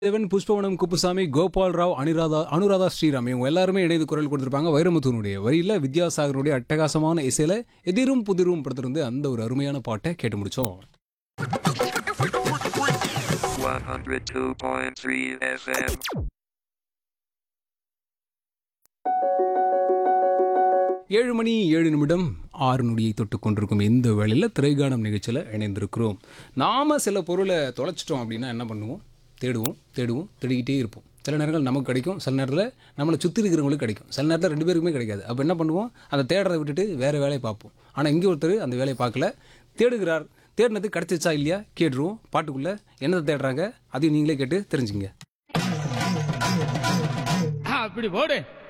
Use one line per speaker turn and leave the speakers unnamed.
தேவன் புஷ்பவனம் குப்புசாமி கோபால் ராவ் அனுராதா அனுராதா ஸ்ரீராம் இவங்க எல்லாருமே இணைந்து குரல் கொடுத்திருப்பாங்க வைரமுத்துனுடைய வரியில வித்யாசாகருடைய அட்டகாசமான இசையில எதிரும் புதிரும் படத்திலிருந்து அந்த ஒரு அருமையான பாட்டை கேட்டு முடிச்சோம்
102.3 FM.
ஏழு மணி ஏழு நிமிடம் ஆறு நொடியை தொட்டு கொண்டிருக்கும் இந்த வேளையில் திரைகானம் நிகழ்ச்சியில் இணைந்திருக்கிறோம் நாம் சில பொருளை தொலைச்சிட்டோம் அப்படின்னா என்ன பண்ணுவோம் தேடுவோம் தேடுவோம் தேடிக்கிட்டே இருப்போம் சில நேரங்கள் நமக்கு கிடைக்கும் சில நேரத்தில் நம்மளை சுற்றி இருக்கிறவங்களுக்கு கிடைக்கும் சில நேரத்தில் ரெண்டு பேருக்குமே கிடைக்காது அப்போ என்ன பண்ணுவோம் அந்த தேடுறதை விட்டுட்டு வேறு வேலையை பார்ப்போம் ஆனால் இங்கே ஒருத்தர் அந்த வேலையை பார்க்கல தேடுகிறார் தேடினது கிடச்சிச்சா இல்லையா கேட்டுருவோம் பாட்டுக்குள்ளே என்னதை தேடுறாங்க அதையும் நீங்களே கேட்டு தெரிஞ்சுங்க
அப்படி போடு